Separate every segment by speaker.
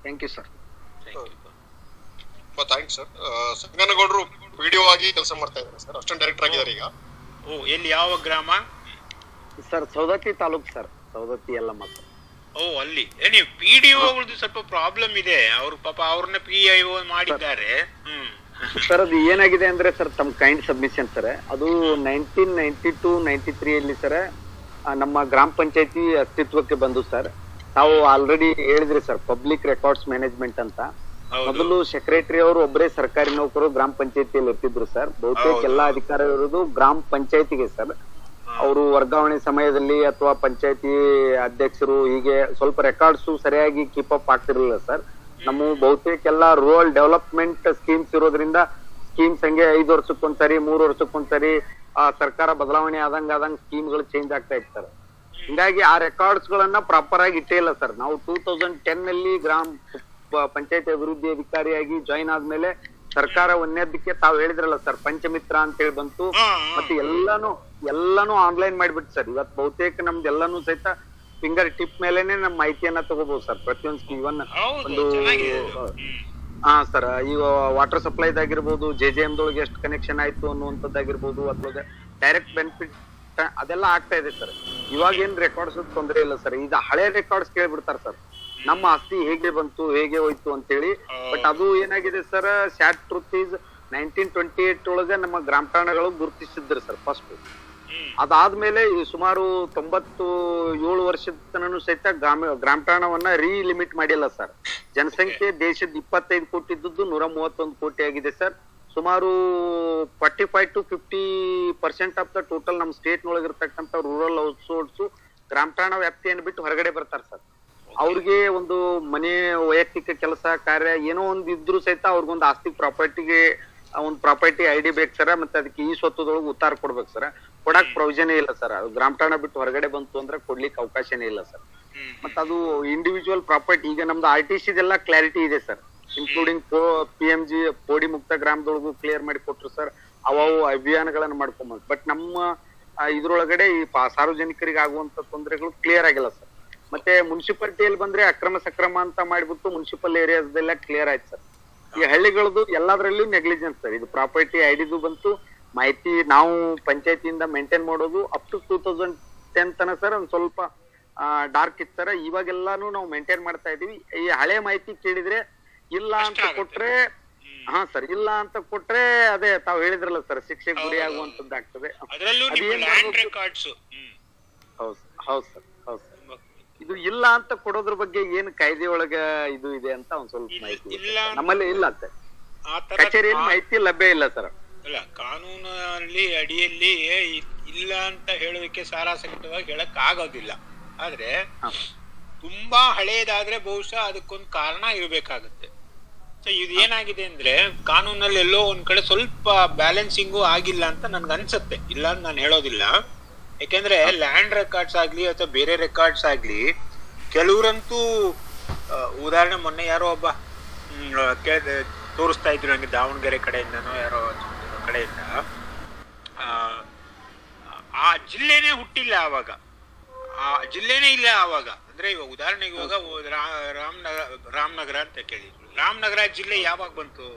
Speaker 1: Thank you sir
Speaker 2: thanks sir ಸಂಗನಗೌಡರು video ಆಗಿ ಕೆಲಸ ಮಾಡ್ತಾ ಇದ್ದಾರೆ ಸರ್ ಅಷ್ಟೊಂದು ಡೈರೆಕ್ಟರ್ ಆಗಿದ್ದಾರೆ ಈಗ
Speaker 3: ಓ ಎಲ್ಲಿ ಯಾವ ಗ್ರಾಮ
Speaker 1: ಸರ್ ಸೌದತ್ತಿ ತಾಲೂಕ್ ಸರ್ ಸೌದತ್ತಿ ಎಲ್ಲ ಮಾತ್ರ
Speaker 3: ಓ ಅಲ್ಲಿ ಏ, ನೀವು ಪಿ ಡಿ ಒಗಳದ್ದು ಸ್ವಲ್ಪ ಪ್ರಾಬ್ಲಮ್ ಇದೆ ಅವ್ರು ಪಾಪ ಅವ್ರನ್ನ ಪಿ ಐ ಒ ಮಾಡಿದ್ದಾರೆ ಹ್ಮ್
Speaker 1: ಸರ್ ಅದು ಏನಾಗಿದೆ ಅಂದ್ರೆ ಸರ್ ತಮ್ಮ ಕೈಂಡ್ ಸಬ್ಮಿಷನ್ ಸರ್ ಅದು nineteen ninety two ninety three ಅಲ್ಲಿ ಸರ್ ನಮ್ಮ ಗ್ರಾಮ ಪಂಚಾಯತಿ ಅಸ್ತಿತ್ವಕ್ಕೆ ಬಂದು ಸರ್ ತಾವು ಆಲ್ರೆಡಿ ಹೇಳಿದ್ರಿ ಸರ್ ಪಬ್ಲಿಕ್ ರೆಕಾರ್ಡ್ಸ್ ಮ್ಯಾನೇಜ್ಮೆಂಟ್ ಅಂತ
Speaker 3: ಹೌದು
Speaker 1: ಮೊದಲು ಸೆಕ್ರೆಟರಿ ಅವರು ಒಬ್ಬರೇ ಸರ್ಕಾರಿ ನೌಕರು ಗ್ರಾಮ ಪಂಚಾಯತಿಯಲ್ಲಿ ಇರ್ತಿದ್ರು ಸರ್ ಬಹುತೇಕ
Speaker 3: ಹೌದು.
Speaker 1: ಎಲ್ಲಾ ಅಧಿಕಾರ ಇರೋದು ಗ್ರಾಮ ಪಂಚಾಯತಿಗೆ ಸರ್ ಅವರು ವರ್ಗಾವಣೆ ಸಮಯದಲ್ಲಿ ಅಥವಾ ಪಂಚಾಯತಿ ಅಧ್ಯಕ್ಷರು ಹೀಗೆ ಸ್ವಲ್ಪ ರೆಕಾರ್ಡ್ಸ್ ಸರಿಯಾಗಿ ಕೀಪ್ ಅಪ್ ಆಗ್ತಿರ್ಲಿಲ್ಲ ಸರ್ ನಮ್ಮ ಬಹುತೇಕ ಎಲ್ಲ ರೂರಲ್ ಡೆವಲಪ್ಮೆಂಟ್ ಸ್ಕೀಮ್ಸ್ ಇರೋದ್ರಿಂದ ಸ್ಕೀಮ್ಸ್ ಹಂಗೆ ಐದು ವರ್ಷಕ್ಕೊಂದ್ಸರಿ ಮೂರು ವರ್ಷಕ್ಕೊಂದ್ಸರಿ ಆ ಸರ್ಕಾರ ಬದಲಾವಣೆ ಆದಂಗ ಆದಂಗ ಸ್ಕೀಮ್ಗಳು ಚೇಂಜ್ ಆಗ್ತಾ ಇತ್ತು ಸರ್ ಹಿಂಗಾಗಿ ಆ ರೆಕಾರ್ಡ್ಸ್ ಗಳನ್ನ ಪ್ರಾಪರ್ ಆಗಿ ಇಟ್ಟೇ ಇಲ್ಲ ಸರ್ ನಾವು ಟೂ ತೌಸಂಡ್ ಟೆನ್ ಅಲ್ಲಿ ಗ್ರಾಮ ಪ- ಪಂಚಾಯತಿ ಅಭಿವೃದ್ಧಿ ಅಧಿಕಾರಿಯಾಗಿ ಜಾಯಿನ್ ಆದ್ಮೇಲೆ ಸರ್ಕಾರ ಒಂದೇದಕ್ಕೆ ತಾವು ಹೇಳಿದ್ರಲ್ಲ ಸರ್ ಪಂಚಮಿತ್ರ ಅಂತ ಹೇಳಿ ಬಂತು
Speaker 3: ಹಾ,
Speaker 1: ಮತ್ತೆ ಎಲ್ಲಾನು ಎಲ್ಲಾನು ಆನ್ಲೈನ್ ಮಾಡ್ಬಿಟ್ಟು ಸರ್ ಇವತ್ತು ಬಹುತೇಕ ನಮ್ದು ಎಲ್ಲಾನು ಸಹಿತ ಫಿಂಗರ್ ಟಿಪ್ ಮೇಲೆನೆ ನಮ್ಮ ಮಾಹಿತಿಯನ್ನ ತಗೋಬಹುದು ಸರ್ ಪ್ರತಿಯೊಂದು ಇವನ್
Speaker 3: ಹೌದು
Speaker 1: ಒಂದು
Speaker 3: ಚೆನ್ನಾಗಿದೆ ಅದು. ಹ್ಮ್.
Speaker 1: ಹಾ ಸರ್ ಈಗ ವಾಟರ್ ಸಪ್ಲೈದಾಗಿರ್ಬೋದು ಜೆ ಜೆ ದೊಳಗೆ ಎಷ್ಟು ಕನೆಕ್ಷನ್ ಆಯ್ತು ಅನ್ನುವಂಥದ್ದಾಗಿರ್ಬೋದು ಅಥವಾ ಡೈರೆಕ್ಟ್ ಬೆನಿಫಿಟ್ ಅದೆಲ್ಲ ಆಗ್ತಾ ಇದೆ ಸರ್ ಇವಾಗ ಏನ್ ರೆಕಾರ್ಡ್ಸ್ ತೊಂದರೆ ಇಲ್ಲ ಸರ್ ಈಗ ಹಳೆ ರೆಕಾರ್ಡ್ಸ್ ಕೇಳ್ಬಿಡ್ತಾರೆ ಸರ್ ನಮ್ಮ ಆಸ್ತಿ ಹೇಗೆ ಬಂತು ಹೇಗೆ ಹೋಯ್ತು ಅಂತೇಳಿ ಬಟ್ ಅದು ಏನಾಗಿದೆ sir sad truth is nineteen twenty eight ಒಳಗೆ ನಮ್ಮ ಗ್ರಾಮ ಠಾಣಗಳು ಗುರುತಿಸಿದ್ರು ಸರ್ ಫಸ್ಟ್
Speaker 3: ಹ್ಮ್.
Speaker 1: ಅದಾದ್ಮೇಲೆ ಈ ಸುಮಾರು ತೊಂಬತ್ತು ಏಳು ವರ್ಷದ ತನನು ಸಹಿತ ಗ್ರಾಮ ಗ್ರಾಮ ಠಾಣವನ್ನ ರೀ ಲಿಮಿಟ್ ಮಾಡಿಲ್ಲ ಸರ್ ಜನಸಂಖ್ಯೆ ದೇಶದ ಇಪ್ಪತ್ತೈದು ಕೋಟಿ ಇದ್ದದ್ದು ನೂರ ಮೂವತ್ತೊಂದು ಕೋಟಿ ಆಗಿದೆ ಸರ್ ಸುಮಾರು forty five to fifty percent of the total ನಮ್ಮ ಸ್ಟೇಟ್ ನೊಳಗಿರ್ತಕ್ಕಂಥ ರೂರಲ್ ಹೌಸ್ ಹೋಲ್ಡ್ಸ್ ಗ್ರಾಮ ಠಾಣಾ ವ್ಯಾಪ್ತಿಯನ್ನು ಬಿಟ್ಟು ಹೊರಗಡೆ ಬರ್ತಾರೆ ಸರ್ ಅವ್ರಿಗೆ ಒಂದು ಮನೆ ವೈಯಕ್ತಿಕ ಕೆಲಸ ಕಾರ್ಯ ಏನೋ ಒಂದು ಇದ್ರು ಸಹಿತ ಅವ್ರಿಗೊಂದು ಆಸ್ತಿ ಪ್ರಾಪರ್ಟಿಗೆ ಒಂದು ಪ್ರಾಪರ್ಟಿ ಐ ಡಿ ಬೇಕು ಸರ್ ಮತ್ತೆ ಅದಕ್ಕೆ ಈ ಸ್ವತ್ತದೊಳಗೆ ಉತ್ತಾರ ಕೊಡ್ಬೇಕು ಸರ್ ಕೊಡಕ್ ಪ್ರೊವಿಷನ್ ಇಲ್ಲ ಸರ್ ಅದು ಗ್ರಾಮ ಠಾಣಾ ಬಿಟ್ಟು ಹೊರಗಡೆ ಬಂತು ಅಂದ್ರೆ ಕೊಡ್ಲಿಕ್ಕೆ ಅವಕಾಶನೇ ಇಲ್ಲ ಸರ್
Speaker 3: ಹ್ಮ್.
Speaker 1: ಮತ್ತೆ ಅದು ಇಂಡಿವಿಜುವಲ್ ಪ್ರಾಪರ್ಟಿ ಈಗ ನಮ್ದು ಆರ್ ಟಿ ಸಿದೆಲ್ಲ ಕ್ಲಾರಿಟಿ ಇದೆ sir including P M G ಪೋಡಿ ಮುಕ್ತ ಗ್ರಾಮದೊಳಗೂ ಕ್ಲಿಯರ್ ಮಾಡಿ ಕೊಟ್ರು ಸರ್ ಅವು ಅಭಿಯಾನಗಳನ್ನ ಮಾಡ್ಕೊಂಬಂದ್ ಬಟ್ ನಮ್ಮ ಆ, ಇದ್ರೊಳಗಡೆ ಈ ಪಾ- ಸಾರ್ವಜನಿಕರಿಗೆ ಆಗುವಂತ ತೊಂದರೆಗಳು ಕ್ಲಿಯರ್ ಆಗಿಲ್ಲ ಸರ್ ಮತ್ತೆ ಮುನ್ಸಿಪಾಲಿಟಿಯಲ್ಲಿ ಬಂದ್ರೆ ಅಕ್ರಮ ಸಕ್ರಮ ಅಂತ ಮಾಡ್ಬಿಟ್ಟು ಮುನ್ಸಿಪಲ್ ಏರಿಯಾಸ್ದೆಲ್ಲ ಕ್ಲಿಯರ್ ಆಯ್ತು ಸರ್ ಈ ಹಳ್ಳಿಗಳದ್ದು ಎಲ್ಲಾದ್ರಲ್ಲೂ ನೆಗ್ಲಿಜೆನ್ಸ್ ಸರ್ ಇದು ಪ್ರಾಪರ್ಟಿ ಐಡಿದು ಬಂತು ಮಾಹಿತಿ ನಾವು ಪಂಚಾಯತಿಯಿಂದ ಮೇಂಟೈನ್ ಮಾಡೋದು up to two thousand ten ತನ ಸರ್ ಒಂದ್ ಸ್ವಲ್ಪ ಡಾರ್ಕ್ ಇತ್ತು ಸರ್ ಇವಾಗೆಲ್ಲಾನು ನಾವು ಮೇಂಟೈನ್ ಮಾಡ್ತಾ ಇದೀವಿ ಈ ಹಳೆ ಮಾಹಿತಿ ಕೇಳಿದ್ರೆ ಇಲ್ಲ ಅಂತ
Speaker 3: ಕಷ್ಟ ಆಗುತ್ತೆ.
Speaker 1: ಕೊಟ್ರೆ ಹಾ ಸರ್ ಇಲ್ಲ ಅಂತ ಕೊಟ್ರೆ ಅದೇ ತಾವ್ ಹೇಳಿದ್ರಲ್ಲ ಸರ್ ಶಿಕ್ಷೆಗೆ ಗುರಿ
Speaker 3: ಹೌದು.
Speaker 1: ಆಗುವಂತದ್ದಾಗ್ತದೆ
Speaker 3: ಅದ್ರಲ್ಲೂ ನಿಮ್ಮ
Speaker 1: ಅದೇನ್
Speaker 3: ಲ್ಯಾಂಡ್
Speaker 1: ಮಾಡ್ಬೇಕು?
Speaker 3: ರೆಕಾರ್ಡ್ಸ್ ಹ್ಮ್
Speaker 1: ಹೌದು ಹೌದು ಸರ್ ಹೌದು ಸರ್
Speaker 3: ತುಂಬಾ-
Speaker 1: ಇದು ಇಲ್ಲ ಅಂತ ಕೊಡೋದ್ರ ಬಗ್ಗೆ ಏನ್ ಕಾಯ್ದೆ ಒಳಗ ಇದು ಇದೆ ಅಂತ ಒಂದ್ ಸ್ವಲ್ಪ
Speaker 3: ಇಲ್ಲ-
Speaker 1: ಮಾಹಿತಿ ಇದೆ
Speaker 3: ಇಲ್ಲ
Speaker 1: ಸರ್.
Speaker 3: ಅಂತ-
Speaker 1: ನಮ್ಮಲ್ಲಿ ಇಲ್ಲ ಸರ್
Speaker 3: ಆ ತರ
Speaker 1: ಕಚೇರಿಯಲ್ಲಿ
Speaker 3: ಕಾ-
Speaker 1: ಮಾಹಿತಿ ಲಭ್ಯ ಇಲ್ಲ ಸರ್
Speaker 3: ಅಲ್ಲ ಕಾನೂನಲ್ಲಿ ಅಡಿಯಲ್ಲಿ ಇ- ಇಲ್ಲ ಅಂತ ಹೇಳೋದಕ್ಕೆ ಸಾರಾಸಹಿತವಾಗಿ ಹೇಳಕ್ ಆಗೋದಿಲ್ಲ ಆದ್ರೆ
Speaker 1: ಹಾ.
Speaker 3: ತುಂಬಾ ಹಳೇದಾದ್ರೆ ಬಹುಶಃ ಅದಕ್ಕೊಂದು ಕಾರಣ ಇರಬೇಕಾಗುತ್ತೆ ಸೊ ಇದು ಏನಾಗಿದೆ ಅಂದ್ರೆ ಕಾನೂನಲ್ಲಿ ಎಲ್ಲೋ ಒಂದ್ ಕಡೆ ಸ್ವಲ್ಪ ಬ್ಯಾಲೆನ್ಸಿಂಗು ಆಗಿಲ್ಲ ಅಂತ ನನ್ಗೆ ಅನ್ಸುತ್ತೆ ಇಲ್ಲ ಅಂತ ನಾನು ಹೇಳೋದಿಲ್ಲ ಯಾಕೆಂದ್ರೆ ಲ್ಯಾಂಡ್ ರೆಕಾರ್ಡ್ಸ್ ಆಗ್ಲಿ ಅಥವಾ ಬೇರೆ ರೆಕಾರ್ಡ್ಸ್ ಆಗ್ಲಿ ಕೆಲವರಂತೂ ಆ, ಉದಾಹರಣೆ ಮೊನ್ನೆ ಯಾರೋ ಒಬ್ಬ ಹ್ಮ್, ಕೇಳ್ದೆ- ತೋರಿಸ್ತಾ ಇದ್ರು ನಂಗೆ ದಾವಣಗೆರೆ ಕಡೆಯಿಂದನೋ ಯಾರೋ ಕಡೆಯಿಂದ ಆ, ಆ ಜಿಲ್ಲೆನೇ ಹುಟ್ಟಿಲ್ಲ ಆವಾಗ ಆ ಜಿಲ್ಲೆನೇ ಇಲ್ಲ ಆವಾಗ ಅಂದ್ರೆ ಇವಾಗ ಉದಾಹರಣೆಗೆ ಇವಾಗ ಓ- ರಾ- ರಾಮನಗರ ರಾಮನಗರ ಅಂತ ಕೇಳಿದ್ರು ರಾಮನಗರ ಜಿಲ್ಲೆ ಯಾವಾಗ ಬಂತು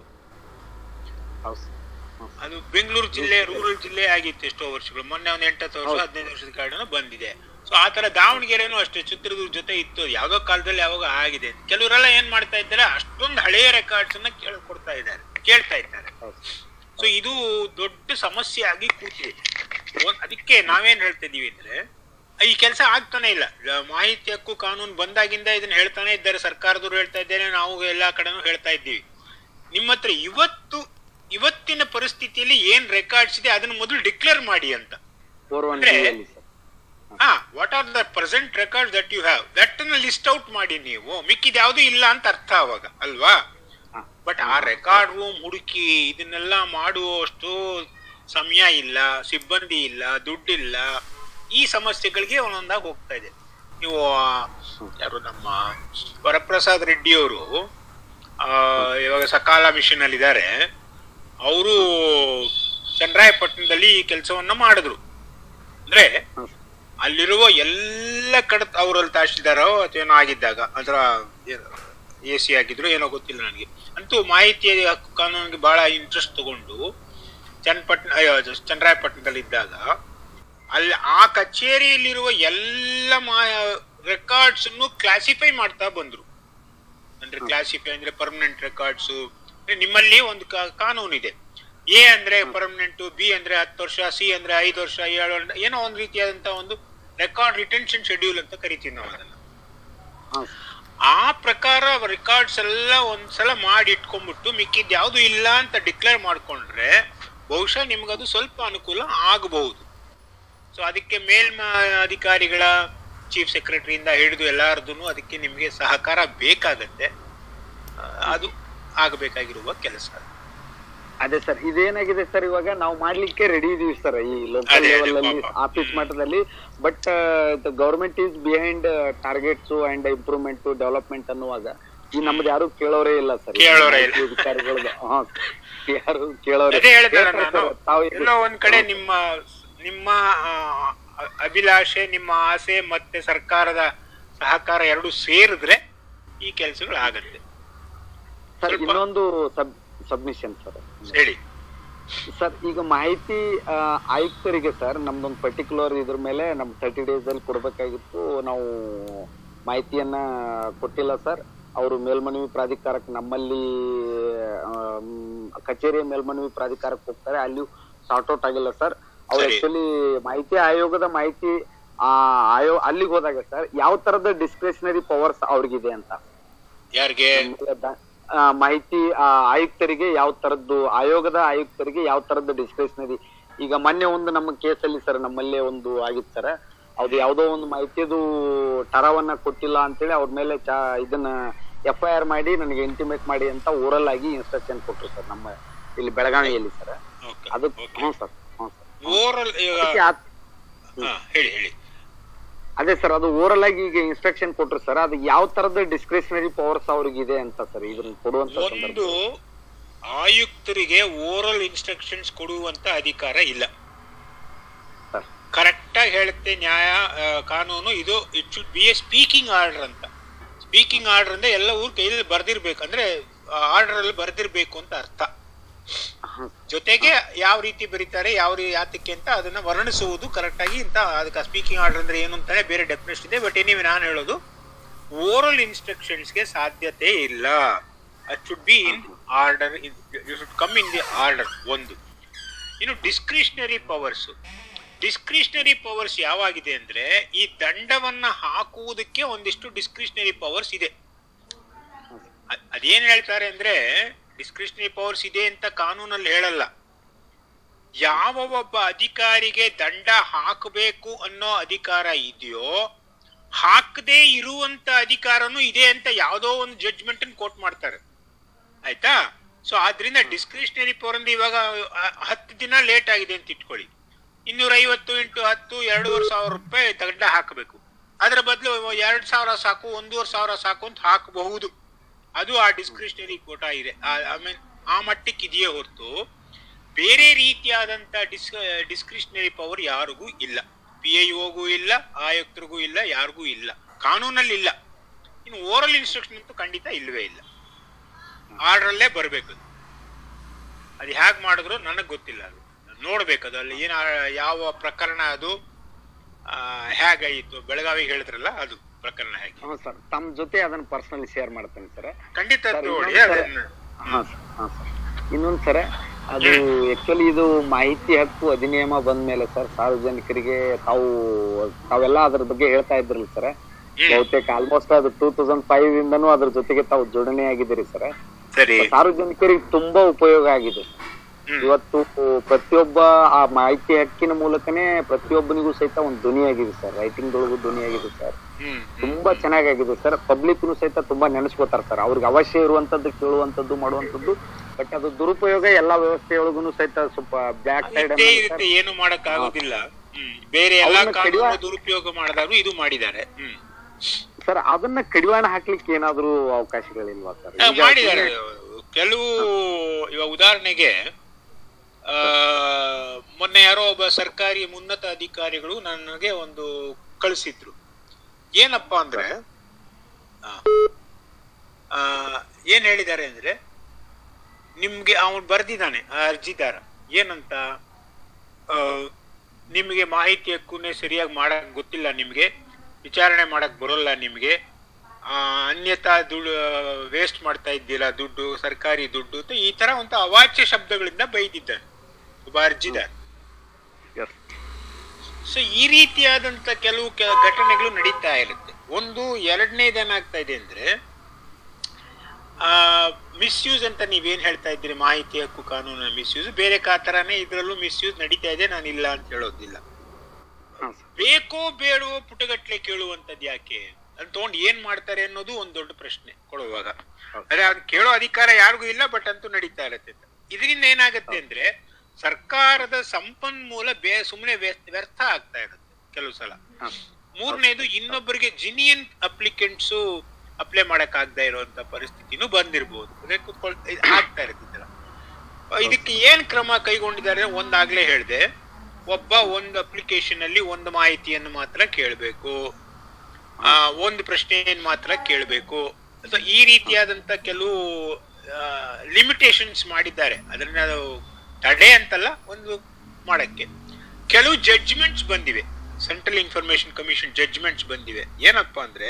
Speaker 1: ಹೌದು ಸರ್
Speaker 3: ಅದು ಬೆಂಗಳೂರು ಜಿಲ್ಲೆ ರೂರಲ್ ಜಿಲ್ಲೆ ಆಗಿತ್ತು ಎಷ್ಟೋ ವರ್ಷಗಳು ಮೊನ್ನೆ ಒಂದ್ ಎಂಟತ್ತು ವರ್ಷ
Speaker 1: ಹೌದು.
Speaker 3: ಹದಿನೈದು ವರ್ಷದ ಕಾರಣ ಬಂದಿದೆ ಸೊ ಆ ತರ ದಾವಣಗೆರೆನೂ ಅಷ್ಟೇ ಚಿತ್ರದುರ್ಗ ಜೊತೆ ಇತ್ತು ಯಾವ್ದೋ ಕಾಲದಲ್ಲಿ ಯಾವಾಗ ಆಗಿದೆ ಕೆಲವರೆಲ್ಲ ಏನ್ ಮಾಡ್ತಾ ಇದ್ದಾರೆ ಅಷ್ಟೊಂದು ಹಳೆಯ ರೆಕಾರ್ಡ್ಸ್ ಅನ್ನ ಕೇಳ್ಕೊಡ್ತಾ ಇದ್ದಾರೆ ಕೇಳ್ತಾ ಇದ್ದಾರೆ
Speaker 1: ಹೌದು
Speaker 3: ಸೊ ಇದು ದೊಡ್ಡ ಸಮಸ್ಯೆ ಆಗಿ ಕೂತಿದೆ ಒಂದ್- ಅದಕ್ಕೆ ನಾವೇನ್ ಹೇಳ್ತಾ ಇದೀವಿ ಅಂದ್ರೆ ಈ ಕೆಲಸ ಆಗ್ತಾನೆ ಇಲ್ಲ ಲ- ಮಾಹಿತಿ ಹಕ್ಕು ಕಾನೂನು ಬಂದಾಗಿಂದ ಇದನ್ನ ಹೇಳ್ತಾನೆ ಇದ್ದಾರೆ ಸರ್ಕಾರದವರು ಹೇಳ್ತಾ ಇದ್ದೇನೆ ನಾವು ಎಲ್ಲಾ ಕಡೆನೂ ಹೇಳ್ತಾ ಇದ್ದೀವಿ ನಿಮ್ಮ ಹತ್ರ ಇವತ್ತು ಇವತ್ತಿನ ಪರಿಸ್ಥಿತಿಯಲ್ಲಿ ಏನ್ ರೆಕಾರ್ಡ್ಸ್ ಇದೆ ಅದನ್ನ ಮೊದಲು ಡಿಕ್ಲೇರ್ ಮಾಡಿ ಅಂತ
Speaker 1: ಫೋರ್ ಒನ್
Speaker 3: ಅಂದ್ರೆ-
Speaker 1: ಅಲ್ಲಿ ಸರ್
Speaker 3: ಹಾ what are the present record that you have that list out ಮಾಡಿ ನೀವು ಮಿಕ್ಕಿದ ಯಾವ್ದು ಇಲ್ಲ ಅಂತ ಅರ್ಥ ಅವಾಗ ಅಲ್ವಾ
Speaker 1: ಹಾ.
Speaker 3: ಬಟ್ ಆ ರೆಕಾರ್ಡ್ ರೂಮ್ ಹುಡುಕಿ ಇದನ್ನೆಲ್ಲ ಮಾಡುವಷ್ಟು ಸಮಯ ಇಲ್ಲ ಸಿಬ್ಬಂದಿ ಇಲ್ಲ ದುಡ್ಡಿಲ್ಲ ಈ ಸಮಸ್ಯೆಗಳಿಗೆ ಒಂದೊಂದಾಗಿ ಹೋಗ್ತಾ ಇದೆ ನೀವು ಆ, ಯಾರು ನಮ್ಮ ವರಪ್ರಸಾದ್ ರೆಡ್ಡಿ ಅವರು ಇವಾಗ ಸಕಾಲ ಮಿಷನ್ ಅಲ್ಲಿ ಇದ್ದಾರೆ ಅವರು ಚನ್ನರಾಯಪಟ್ಟಣದಲ್ಲಿ ಈ ಕೆಲಸವನ್ನ ಮಾಡಿದ್ರು ಅಂದ್ರೆ
Speaker 1: ಹಾ.
Speaker 3: ಅಲ್ಲಿರುವ ಎಲ್ಲ ಕಡೆ ಅವರಲ್ಲಿ ತಹಶೀಲ್ದಾರೋ ಅಥವಾ ಏನೋ ಆಗಿದ್ದಾಗ ಅದರ ಎ ಸಿ ಆಗಿದ್ರು ಏನೋ ಗೊತ್ತಿಲ್ಲ ನನಗೆ ಅಂತೂ ಮಾಹಿತಿ ಹಕ್ಕು ಕಾನೂನಿಗೆ ಬಹಳ ಇಂಟ್ರೆಸ್ಟ್ ತಗೊಂಡು ಚನ್ನಪಟ್ಟಣ ಅಯ್ಯೋ, ಚನ್ನರಾಯಪಟ್ಟಣದಲ್ಲಿ ಇದ್ದಾಗ ಅಲ್ಲಿ ಆ ಕಚೇರಿಯಲ್ಲಿರುವ ಎಲ್ಲ ಮಾ ರೆಕಾರ್ಡ್ಸ್ ಕ್ಲಾಸಿಫೈ ಮಾಡ್ತಾ ಬಂದ್ರು ಅಂದ್ರೆ ಕ್ಲಾಸಿಫೈ ಅಂದ್ರೆ ಪರ್ಮನೆಂಟ್ ರೆಕಾರ್ಡ್ಸ್ ನಿಮ್ಮಲ್ಲಿ ಒಂದು ಕಾ- ಕಾನೂನು ಇದೆ ಎ ಅಂದ್ರೆ ಪರ್ಮನೆಂಟ್ ಬಿ ಅಂದ್ರೆ ಹತ್ತು ವರ್ಷ ಸಿ ಅಂದ್ರೆ ಐದು ವರ್ಷ ಏಳು ವರ್ಷ, ಏನೋ ಒಂದು ರೀತಿಯಾದಂತ ಒಂದು ರೆಕಾರ್ಡ್ ರಿಟೆನ್ಷನ್ ಶೆಡ್ಯೂಲ್ ಅಂತ ಕರಿತೀವಿ ನಾವು ಅದನ್ನ
Speaker 1: ಹಾ
Speaker 3: ಆ ಪ್ರಕಾರ ರೆಕಾರ್ಡ್ಸ್ ಎಲ್ಲ ಒಂದ್ಸಲ ಮಾಡಿ ಇಟ್ಕೊಂಡ್ಬಿಟ್ಟು ಮಿಕ್ಕಿದ್ ಯಾವ್ದು ಇಲ್ಲ ಅಂತ ಡಿಕ್ಲೇರ್ ಮಾಡ್ಕೊಂಡ್ರೆ ಬಹುಶಃ ನಿಮ್ಗದು ಸ್ವಲ್ಪ ಅನುಕೂಲ ಆಗಬಹುದು ಸೊ ಅದಕ್ಕೆ ಮೇಲ್ಮ ಅಧಿಕಾರಿಗಳ ಚೀಫ್ ಸೆಕ್ರೆಟರಿಯಿಂದ ಹಿಡಿದು ಎಲ್ಲಾರ್ದು ಅದಕ್ಕೆ ನಿಮಗೆ ಸಹಕಾರ ಬೇಕಾಗತ್ತೆ ಆ, ಅದು ಆಗಬೇಕಾಗಿರುವ ಕೆಲಸ
Speaker 1: ಅದೇ ಸರ್ ಇದೇನಾಗಿದೆ ಸರ್ ಇವಾಗ ನಾವು ಮಾಡ್ಲಿಕ್ಕೆ ರೆಡಿ ಇದೀವಿ ಸರ್ ಈ ಲೋಕಲ್
Speaker 3: ಅದೇ, ಅದೇ,
Speaker 1: ಲೆವೆಲ್ ಅಲ್ಲಿ
Speaker 3: ಪಾಪ.
Speaker 1: ಆಫೀಸ್ ಮಟ್ಟದಲ್ಲಿ but government is behind targets and improvement development ಅನ್ನುವಾಗ ಈ ನಮ್ದು ಯಾರು ಕೇಳೋರೇ ಇಲ್ಲ ಸರ್
Speaker 3: ಕೇಳೋರೇ ಇಲ್ಲ.
Speaker 1: ಅಧಿಕಾರಿಗಳು ಹಾ ಯಾರು ಕೇಳೋರೇ
Speaker 3: ಅದೇ ಹೇಳ್ತಾರೆ
Speaker 1: ಹೇಳ್ತಾರೆ
Speaker 3: ನಾನು
Speaker 1: sir, ತಾವು ಇದು-
Speaker 3: ಎಲ್ಲೋ ಒಂದ್ ಕಡೆ ನಿಮ್ಮ ನಿಮ್ಮ ಆ, ಅಭಿಲಾಷೆ ನಿಮ್ಮ ಆಸೆ ಮತ್ತೆ ಸರ್ಕಾರದ ಸಹಕಾರ ಎರಡು ಸೇರಿದ್ರೆ ಈ ಕೆಲಸಗಳು ಆಗತ್ತೆ
Speaker 1: ಸರ್
Speaker 3: ಸ್ವಲ್ಪ-
Speaker 1: ಇನ್ನೊಂದು ಸಬ್ ಸಬ್ಮಿಷನ್ ಸರ್
Speaker 3: ಹೇಳಿ
Speaker 1: ಸರ್ ಈಗ ಮಾಹಿತಿ ಆ, ಆಯುಕ್ತರಿಗೆ ಸರ್ ನಮ್ದೊಂದು ಪರ್ಟಿಕ್ಯುಲರ್ ಇದ್ರ ಮೇಲೆ ನಮ್ ತರ್ಟಿ ಡೇಸ್ ಅಲ್ಲಿ ಕೊಡ್ಬೇಕಾಗಿತ್ತು ನಾವು ಮಾಹಿತಿಯನ್ನ ಕೊಟ್ಟಿಲ್ಲ ಸರ್ ಅವರು ಮೇಲ್ಮನವಿ ಪ್ರಾಧಿಕಾರಕ್ಕೆ ನಮ್ಮಲ್ಲಿ ಆಮ್, ಕಚೇರಿಯ ಮೇಲ್ಮನವಿ ಪ್ರಾಧಿಕಾರಕ್ಕೆ ಹೋಗ್ತಾರೆ ಅಲ್ಲಿ ಸಾರ್ಟ್ ಔಟ್ ಆಗಿಲ್ಲ ಸರ್ ಅವ್ರು
Speaker 3: ಸರಿ.
Speaker 1: ಆಕ್ಚುಲಿ ಮಾಹಿತಿ ಆಯೋಗದ ಮಾಹಿತಿ ಆ ಆಯೋ ಅಲ್ಲಿಗೆ ಹೋದಾಗ ಸರ್ ಯಾವ ತರದ ಡಿಸ್ಕ್ರಿಷನರಿ ಪವರ್ಸ್ ಅವ್ರಿಗಿದೆ ಅಂತ
Speaker 3: ಯಾರಿಗೆ
Speaker 1: ಆ, ಮಾಹಿತಿ ಆ, ಆಯುಕ್ತರಿಗೆ ಯಾವ ತರದ್ದು ಆಯೋಗದ ಆಯುಕ್ತರಿಗೆ ಯಾವ ತರದ್ದು ಡಿಸ್ಕ್ರಿಷನರಿ ಈಗ ಮೊನ್ನೆ ಒಂದು ನಮ್ಮ ಕೇಸಲ್ಲಿ ಸರ್ ನಮ್ಮಲ್ಲೇ ಒಂದು ಆಗಿತ್ತು ಸರ್ ಅದು ಯಾವ್ದೋ ಒಂದು ಮಾಹಿತಿದು ಟರವನ್ನ ಕೊಟ್ಟಿಲ್ಲ ಅಂತೇಳಿ ಅವ್ರ ಮೇಲೆ ಚಾ ಇದನ್ನ ಎಫ್ ಐ ಆರ್ ಮಾಡಿ ನನಗೆ ಇಂಟಿಮೇಟ್ ಮಾಡಿ ಅಂತ ಓರಲ್ ಆಗಿ ಇನ್ಸ್ಟ್ರಕ್ಷನ್ ಕೊಟ್ರು ಸರ್ ನಮ್ಮ ಇಲ್ಲಿ ಬೆಳಗಾವಿಯಲ್ಲಿ ಸರ್
Speaker 3: Okay,
Speaker 1: ಅದು
Speaker 3: okay.
Speaker 1: ಹ್ಞೂ ಸರ್ ಹ್ಞೂ ಸರ್
Speaker 3: ಓರಲ್
Speaker 1: ಅದಕ್ಕೆ ಆ-
Speaker 3: ಹೇಳಿ ಹೇಳಿ
Speaker 1: ಅದೇ ಸರ್ ಅದು ಓರಲ್ ಆಗಿ ಈಗ ಇನ್ಸ್ಟ್ರಕ್ಷನ್ ಕೊಟ್ರು ಸರ್ ಅದು ಯಾವ ತರದ ಡಿಸ್ಕ್ರಿಷನರಿ ಪವರ್ಸ್ ಅವ್ರಿಗಿದೆ ಅಂತ ಸರ್ ಇದನ್ನ ಕೊಡುವಂತ ಸಂದರ್ಭ
Speaker 3: ಒಂದು ಆಯುಕ್ತರಿಗೆ ಓರಲ್ ಇನ್ಸ್ಟ್ರಕ್ಷನ್ಸ್ ಕೊಡುವಂತ ಅಧಿಕಾರ ಇಲ್ಲ
Speaker 1: ಸರ್
Speaker 3: ಕರೆಕ್ಟ್ ಆಗಿ ಹೇಳುತ್ತೆ ನ್ಯಾಯ ಆ, ಕಾನೂನು ಇದು it should be a speaking order ಅಂತ ಸ್ಪೀಕಿಂಗ್ ಆರ್ಡರ್ ಅಂದ್ರೆ ಎಲ್ಲ ಊರ್ ಕೈಯಲ್ಲಿ ಬರ್ದಿರ್ಬೇಕು ಅಂದ್ರೆ ಆರ್ಡರ್ ಅಲ್ಲಿ ಬರ್ದಿರ್ಬೇಕು ಅಂತ ಅರ್ಥ
Speaker 1: ಹಾ
Speaker 3: ಜೊತೆಗೆ ಯಾವ ರೀತಿ ಬರೀತಾರೆ ಯಾವ ರೀ ಯಾತಕ್ಕೆ ಅಂತ ಅದನ್ನ ವರ್ಣಿಸುವುದು ಕರೆಕ್ಟ್ ಆಗಿ ಅಂತ ಅದಕ್ಕೆ ಸ್ಪೀಕಿಂಗ್ ಆರ್ಡರ್ ಅಂದ್ರೆ ಏನು ಅಂತಾನೆ ಬೇರೆ ಡೆಫಿನೇಷನ್ ಇದೆ ಬಟ್ ಎನಿವೆ ನಾನು ಹೇಳೋದು ಓರಲ್ ಇನ್ಸ್ಟ್ರಕ್ಷನ್ಸ್ಗೆ ಸಾಧ್ಯತೆ ಇಲ್ಲ it should be in order you should come in the order ಒಂದು ಇನ್ನು ಡಿಸ್ಕ್ರಿಷನರಿ ಪವರ್ಸ್ ಡಿಸ್ಕ್ರಿಷನರಿ ಪವರ್ಸ್ ಯಾವಾಗಿದೆ ಅಂದ್ರೆ ಈ ದಂಡವನ್ನ ಹಾಕುವುದಕ್ಕೆ ಒಂದಿಷ್ಟು ಡಿಸ್ಕ್ರಿಷನರಿ ಪವರ್ಸ್ ಇದೆ ಅದ್- ಅದೇನ್ ಹೇಳ್ತಾರೆ ಅಂದ್ರೆ ಡಿಸ್ಕ್ರಿಷನರಿ ಪವರ್ಸ್ ಇದೆ ಅಂತ ಕಾನೂನಲ್ಲಿ ಹೇಳಲ್ಲ ಯಾವ ಒಬ್ಬ ಅಧಿಕಾರಿಗೆ ದಂಡ ಹಾಕಬೇಕು ಅನ್ನೋ ಅಧಿಕಾರ ಇದೆಯೋ ಹಾಕದೇ ಇರುವಂತ ಅಧಿಕಾರನೂ ಇದೆ ಅಂತ ಯಾವುದೋ ಒಂದು ಜಡ್ಜ್ಮೆಂಟ್ ಕೋಟ್ ಮಾಡ್ತಾರೆ ಆಯ್ತಾ ಸೊ ಆದ್ರಿಂದ ಡಿಸ್ಕ್ರಿಷನರಿ ಪವರ್ ಅಂದ್ರೆ ಇವಾಗ ಅ- ಹತ್ತು ದಿನ ಲೇಟ್ ಆಗಿದೆ ಅಂತ ಇಟ್ಕೊಳ್ಳಿ ಇನ್ನೂರ ಐವತ್ತು ಇಂಟು ಹತ್ತು ಎರಡೂವರೆ ಸಾವಿರ ರೂಪಾಯಿ ದಂಡ ಹಾಕಬೇಕು ಅದರ ಬದಲು ಎರಡ್ ಸಾವಿರ ಸಾಕು ಒಂದೂವರೆ ಸಾವಿರ ಸಾಕು ಅಂತ ಹಾಕಬಹುದು ಅದು ಆ ಡಿಸ್ಕ್ರಿಷನರಿ ಕೋಟಾ ಇದೆ ಐ ಮೀನ್ ಆ ಮಟ್ಟಕ್ಕೆ ಇದೆಯೇ ಹೊರತು ಬೇರೆ ರೀತಿಯಾದಂತ ಡಿಸ್ ಡಿಸ್ಕ್ರಿಷನರಿ ಪವರ್ ಯಾರಿಗೂ ಇಲ್ಲ ಪಿ ಐ ಓಗೂ ಇಲ್ಲ ಆಯುಕ್ತರಿಗೂ ಇಲ್ಲ ಯಾರಿಗೂ ಇಲ್ಲ ಕಾನೂನಲ್ಲಿ ಇಲ್ಲ ಇನ್ನು ಓರಲ್ ಇನ್ಸ್ಟ್ರಕ್ಷನ್ ಅಂತೂ ಖಂಡಿತ ಇಲ್ಲವೇ ಇಲ್ಲ ಆರ್ಡ್ರಲ್ಲೇ ಬರಬೇಕು ಅದು ಹೇಗೆ ಮಾಡಿದ್ರು ನನಗೆ ಗೊತ್ತಿಲ್ಲ ಅದು ನೋಡ್ಬೇಕು ಅದು ಅಲ್ಲಿ ಏನ ಯಾವ ಪ್ರಕರಣ ಅದು ಆ, ಹೇಗಾಯಿತು ಬೆಳಗಾವಿ ಹೇಳಿದ್ರಲ್ಲ ಅದು ಪ್ರಕರಣ ಹೇಗೆ
Speaker 1: ಹ್ಞೂ ಸರ್ ತಮ್ಮ ಜೊತೆ ಅದನ್ನ ಪರ್ಸನಲಿ ಶೇರ್ ಮಾಡ್ತೇನೆ ಸರ್
Speaker 3: ಖಂಡಿತ
Speaker 1: ಸರ್,
Speaker 3: ನೋಡಿ
Speaker 1: ಇನ್ನೊಂದು
Speaker 3: ಅದನ್ನ
Speaker 1: ಹಾ ಸರ್ ಹಾ ಸರ್ ಇನ್ನೊಂದು ಸರ್ ಅದು ಆಕ್ಚುಲಿ ಇದು ಮಾಹಿತಿ ಹಕ್ಕು ಅಧಿನಿಯಮ ಬಂದ ಮೇಲೆ ಸರ್ ಸಾರ್ವಜನಿಕರಿಗೆ ತಾವು ತಾವೆಲ್ಲ ಅದ್ರ ಬಗ್ಗೆ ಹೇಳ್ತಾ ಇದ್ರಲ್ಲ ಸರ್
Speaker 3: ಹ್ಮ್.
Speaker 1: ಬಹುತೇಕ ಆಲ್ಮೋಸ್ಟ್ ಅದು ಟೂ ತೌಸಂಡ್ ಫೈವ್ ಇಂದನೂ ಅದ್ರ ಜೊತೆಗೆ ತಾವು ಜೋಡಣೆ ಆಗಿದ್ದೀರಿ ಸರ್
Speaker 3: ಸರಿ
Speaker 1: ಸಾರ್ವಜನಿಕರಿಗೆ ತುಂಬಾ ಉಪಯೋಗ ಆಗಿದೆ
Speaker 3: ಹ್ಮ್.
Speaker 1: ಇವತ್ತು ಪ್ರತಿಯೊಬ್ಬ ಆ ಮಾಹಿತಿ ಹಕ್ಕಿನ ಮೂಲಕನೇ ಪ್ರತಿಯೊಬ್ಬನಿಗೂ ಸಹಿತ ಒಂದು ಧ್ವನಿ ಆಗಿದೆ ಸರ್ ರೈಟಿಂಗ್ ಒಳಗೂ ಧ್ವನಿ ಆಗಿದೆ ಸರ್
Speaker 3: ಹ್ಮ್
Speaker 1: ತುಂಬಾ ಚೆನ್ನಾಗಾಗಿದೆ ಸರ್ ಪಬ್ಲಿಕ್ನು ಸಹಿತ ತುಂಬಾ ನೆನೆಸ್ಕೋತಾರ ಸರ್ ಅವ್ರಿಗೆ ಅವಶ್ಯ ಇರುವಂತದ್ದು ಕೇಳುವಂತದ್ದು ಮಾಡುವಂತದ್ದು ಬಟ್ ಅದು ದುರುಪಯೋಗ ಎಲ್ಲಾ ವ್ಯವಸ್ಥೆಯೊಳಗೂ ಸಹಿತ ಸ್ವಲ್ಪ ಬ್ಯಾಕ್ ಸೈಡ್
Speaker 3: ಇರುತ್ತೆ ಇರುತ್ತೆ ಏನು ಮಾಡಕ್ ಆಗೋದಿಲ್ಲ ಹ್ಮ್ ಬೇರೆ ಎಲ್ಲಾ
Speaker 1: ಅವ್ರನ್ನ
Speaker 3: ಕಾನೂನು
Speaker 1: ಕಡಿವಾ-
Speaker 3: ದುರುಪಯೋಗ ಮಾಡಿದಾಗೂ ಇದು ಮಾಡಿದ್ದಾರೆ ಹ್ಮ್
Speaker 1: ಸರ್ ಅದನ್ನ ಕಡಿವಾಣ ಹಾಕ್ಲಿಕ್ಕೆ ಏನಾದ್ರೂ ಅವಕಾಶಗಳಿಲ್ವಾ ಸರ್
Speaker 3: ಆ,
Speaker 1: ಈಗ
Speaker 3: ಮಾಡಿದ್ದಾರೆ ಕೆಲವು ಇವಾಗ ಉದಾಹರಣೆಗೆ ಆ ಮೊನ್ನೆ ಯಾರೋ ಒಬ್ಬ ಸರ್ಕಾರಿ ಉನ್ನತ ಅಧಿಕಾರಿಗಳು ನನಗೆ ಒಂದು ಕಳಿಸಿದ್ರು ಏನಪ್ಪಾ ಅಂದ್ರೆ ಆ, ಆ, ಏನ್ ಹೇಳಿದ್ದಾರೆ ಅಂದ್ರೆ ನಿಮ್ಗೆ ಅವನು ಬರ್ದಿದ್ದಾನೆ ಆ ಅರ್ಜಿದಾರ ಏನಂತ ಆ, ನಿಮಗೆ ಮಾಹಿತಿ ಹಕ್ಕುನೇ ಸರಿಯಾಗಿ ಮಾಡಕ್ ಗೊತ್ತಿಲ್ಲ ನಿಮ್ಗೆ ವಿಚಾರಣೆ ಮಾಡಕ್ ಬರೋಲ್ಲ ನಿಮ್ಗೆ ಆ, ಅನ್ಯಥಾ ದುಡ್ಡು ವೇಸ್ಟ್ ಮಾಡ್ತಾ ಇದ್ದೀರಾ ದುಡ್ಡು ಸರ್ಕಾರಿ ದುಡ್ಡು ಅಂತ ಈ ತರ ಒಂದು ಅವಾಚ್ಯ ಶಬ್ದಗಳಿಂದ ಬೈದಿದ್ದಾನೆ ಒಬ್ಬ ಅರ್ಜಿದಾರ
Speaker 1: ಎಸ್
Speaker 3: ಸೊ ಈ ರೀತಿಯಾದಂತ ಕೆಲವು ಕೆ- ಘಟನೆಗಳು ನಡೀತಾ ಇರುತ್ತೆ ಒಂದು ಎರಡನೇದೇನಾಗ್ತಾ ಇದೆ ಅಂದ್ರೆ ಆ ಮಿಸ್ಯೂಸ್ ಅಂತ ನೀವೇನ್ ಹೇಳ್ತಾ ಇದ್ದೀರಿ ಮಾಹಿತಿ ಹಕ್ಕು ಕಾನೂನಿನ ಮಿಸ್ಯೂಸ್ ಬೇರೆ ಕಾತರನೇ ಇದ್ರಲ್ಲೂ ಮಿಸ್ಯೂಸ್ ನಡೀತಾ ಇದೆ ನಾನು ಇಲ್ಲ ಅಂತ ಹೇಳೋದಿಲ್ಲ
Speaker 1: ಹಾಂ ಸರ್
Speaker 3: ಬೇಕೋ ಬೇಡವೋ ಪುಟಗಟ್ಲೆ ಕೇಳುವಂತದ್ ಯಾಕೆ ಅದ್ ತಗೊಂಡ್ ಏನ್ ಮಾಡ್ತಾರೆ ಅನ್ನೋದು ಒಂದ್ ದೊಡ್ಡ ಪ್ರಶ್ನೆ ಕೊಡುವಾಗ ಅದೇ ಅದ್ ಕೇಳೋ ಅಧಿಕಾರ ಯಾರಿಗೂ ಇಲ್ಲ ಬಟ್ ಅಂತೂ ನಡೀತಾ ಇರತ್ತೆ ಇದರಿಂದ ಏನಾಗತ್ತೆ ಅಂದ್ರೆ ಸರ್ಕಾರದ ಸಂಪನ್ಮೂಲ ಬೇ ಸುಮ್ಮನೆ ವ್ಯರ್ಥ ಆಗ್ತಾ ಇರುತ್ತೆ ಕೆಲವು ಸಲ
Speaker 1: ಹಾಂ
Speaker 3: ಮೂರನೇದು ಇನ್ನೊಬ್ಬರಿಗೆ ಜಿನಿಯನ್ ಅಪ್ಲಿಕೆಂಟ್ಸ್ ಅಪ್ಲೈ ಮಾಡಕ್ ಆಗದೆ ಇರುವಂತ ಪರಿಸ್ಥಿತಿನೂ ಬಂದಿರಬಹುದು ಅದೇ ಕೂತ್ಕೊಳ್ ಇದ್ ಆಗ್ತಾ ಇರ್ತಿದ್ದಲ್ಲ ಇದಕ್ಕೆ ಏನ್ ಕ್ರಮ ಕೈಗೊಂಡಿದ್ದಾರೆ ಒಂದಾಗ್ಲೇ ಹೇಳ್ದೆ ಒಬ್ಬ ಒಂದು ಅಪ್ಲಿಕೇಶನ್ ಅಲ್ಲಿ ಒಂದು ಮಾಹಿತಿಯನ್ನು ಮಾತ್ರ ಕೇಳಬೇಕು ಆ ಒಂದು ಪ್ರಶ್ನೆಯನ್ನು ಮಾತ್ರ ಕೇಳಬೇಕು ಅಥವಾ ಈ ರೀತಿಯಾದಂತ ಕೆಲವು ಲಿಮಿಟೇಷನ್ಸ್ ಮಾಡಿದ್ದಾರೆ ಅದನ್ನ ನಾವು ತಡೆ ಅಂತಲ್ಲ ಒಂದು ಮಾಡಕ್ಕೆ ಕೆಲವು ಜಡ್ಜ್ಮೆಂಟ್ಸ್ ಬಂದಿವೆ ಸೆಂಟ್ರಲ್ ಇನ್ಫಾರ್ಮೇಶನ್ ಕಮಿಷನ್ ಜಡ್ಜ್ಮೆಂಟ್ಸ್ ಬಂದಿವೆ ಏನಪ್ಪಾ ಅಂದ್ರೆ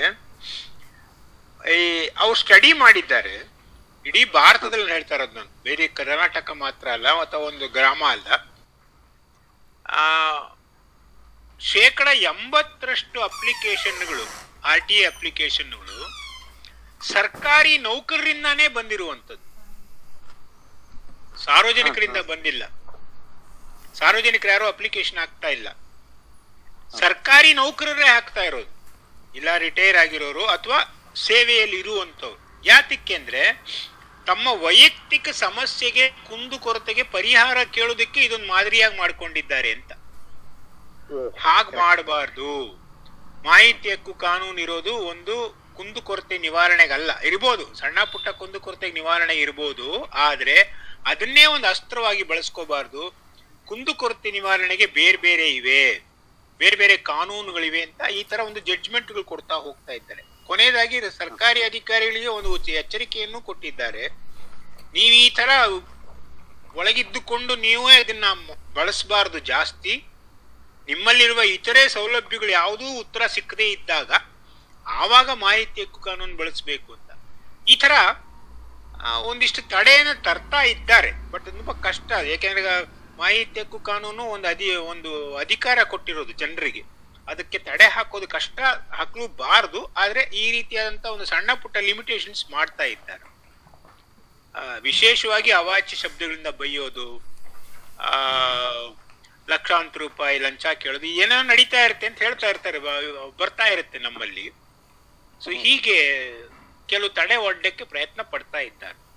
Speaker 3: ಈ ಅವ್ರು ಸ್ಟಡಿ ಮಾಡಿದ್ದಾರೆ ಇಡೀ ಭಾರತದಲ್ಲಿ ಹೇಳ್ತಾ ಇರೋದು ನಾನು ಬೇರೆ ಕರ್ನಾಟಕ ಮಾತ್ರ ಅಲ್ಲ ಅಥವಾ ಒಂದು ಗ್ರಾಮ ಅಲ್ಲ ಆ ಶೇಕಡ ಎಂಬತ್ತರಷ್ಟು ಅಪ್ಲಿಕೇಶನ್ಗಳು ಆರ್ ಟಿ ಅಪ್ಲಿಕೇಶನ್ಗಳು ಸರ್ಕಾರಿ ನೌಕರರಿಂದಾನೇ ಬಂದಿರುವಂತದ್ದು ಸಾರ್ವಜನಿಕರಿಂದ ಬಂದಿಲ್ಲ ಸಾರ್ವಜನಿಕರು ಯಾರು ಅಪ್ಲಿಕೇಶನ್ ಹಾಕ್ತಾ ಇಲ್ಲ ಸರ್ಕಾರಿ ನೌಕರರೇ ಹಾಕ್ತಾ ಇರೋದು ಇಲ್ಲ ರಿಟೈರ್ ಆಗಿರೋರು ಅಥವಾ ಸೇವೆಯಲ್ಲಿ ಇರುವಂತವ್ರು ಯಾತಕ್ಕೆ ಅಂದ್ರೆ ತಮ್ಮ ವೈಯಕ್ತಿಕ ಸಮಸ್ಯೆಗೆ ಕುಂದು ಕೊರತೆಗೆ ಪರಿಹಾರ ಕೇಳೋದಕ್ಕೆ ಇದೊಂದು ಮಾದರಿಯಾಗಿ ಮಾಡ್ಕೊಂಡಿದ್ದಾರೆ ಅಂತ ಹಾಗ್ ಮಾಡಬಾರ್ದು ಮಾಹಿತಿ ಹಕ್ಕು ಕಾನೂನು ಇರೋದು ಒಂದು ಕುಂದು ಕೊರತೆ ನಿವಾರಣೆಗಲ್ಲ ಇರ್ಬೋದು ಸಣ್ಣ ಪುಟ್ಟ ಕುಂದು ಕೊರತೆ ನಿವಾರಣೆ ಇರ್ಬೋದು ಆದ್ರೆ ಅದನ್ನೇ ಒಂದು ಅಸ್ತ್ರವಾಗಿ ಬಳಸ್ಕೋಬಾರ್ದು ಕುಂದು ಕೊರತೆ ನಿವಾರಣೆಗೆ ಬೇರೆ ಬೇರೆ ಇವೆ ಬೇರೆ ಬೇರೆ ಕಾನೂನುಗಳಿವೆ ಅಂತ ಈ ತರ ಒಂದು ಜಡ್ಜ್ಮೆಂಟ್ಗಳು ಕೊಡ್ತಾ ಹೋಗ್ತಾ ಇದ್ದಾರೆ ಕೊನೆಯದಾಗಿ ಸರ್ಕಾರಿ ಅಧಿಕಾರಿಗಳಿಗೆ ಒಂದು ಉಚ್ಚ- ಎಚ್ಚರಿಕೆಯನ್ನು ಕೊಟ್ಟಿದ್ದಾರೆ ನೀವು ಈ ತರ ಒಳಗಿದ್ದುಕೊಂಡು ನೀವೇ ಅದನ್ನ ಬಳಸಬಾರದು ಜಾಸ್ತಿ ನಿಮ್ಮಲ್ಲಿರುವ ಇತರೆ ಸೌಲಭ್ಯಗಳು ಯಾವುದೂ ಉತ್ತರ ಸಿಕ್ಕದೇ ಇದ್ದಾಗ ಆವಾಗ ಮಾಹಿತಿ ಹಕ್ಕು ಕಾನೂನು ಬಳಸಬೇಕು ಅಂತ ಈ ತರ ಆ, ಒಂದಿಷ್ಟು ತಡೆಯನ್ನು ತರ್ತಾ ಇದ್ದಾರೆ ಬಟ್ ತುಂಬಾ ಕಷ್ಟ ಯಾಕೆಂದ್ರೆ ಈಗ ಮಾಹಿತಿ ಹಕ್ಕು ಕಾನೂನು ಒಂದು ಅಧಿ ಒಂದು ಅಧಿಕಾರ ಕೊಟ್ಟಿರೋದು ಜನರಿಗೆ ಅದಕ್ಕೆ ತಡೆ ಹಾಕೋದು ಕಷ್ಟ ಹಾಕಲೂಬಾರದು ಆದ್ರೆ ಈ ರೀತಿಯಾದಂತ ಒಂದು ಸಣ್ಣ ಪುಟ್ಟ ಲಿಮಿಟೇಷನ್ಸ್ ಮಾಡ್ತಾ ಇದ್ದಾರೆ ಆ, ವಿಶೇಷವಾಗಿ ಅವಾಚ್ಯ ಶಬ್ದಗಳಿಂದ ಬೈಯೋದು ಆ ಲಕ್ಷಾಂತರ ರೂಪಾಯಿ ಲಂಚ ಕೇಳೋದು ಏನೋ ನಡೀತಾ ಇರುತ್ತೆ ಅಂತ ಹೇಳ್ತಾ ಇರ್ತಾರೆ ಬ- ಬರ್ತಾ ಇರುತ್ತೆ ನಮ್ಮಲ್ಲಿ ಸೊ ಹೀಗೆ ಕೆಲವು ತಡೆ ಒಡ್ಡಕ್ಕೆ ಪ್ರಯತ್ನ ಪಡ್ತಾ ಇದ್ದಾರೆ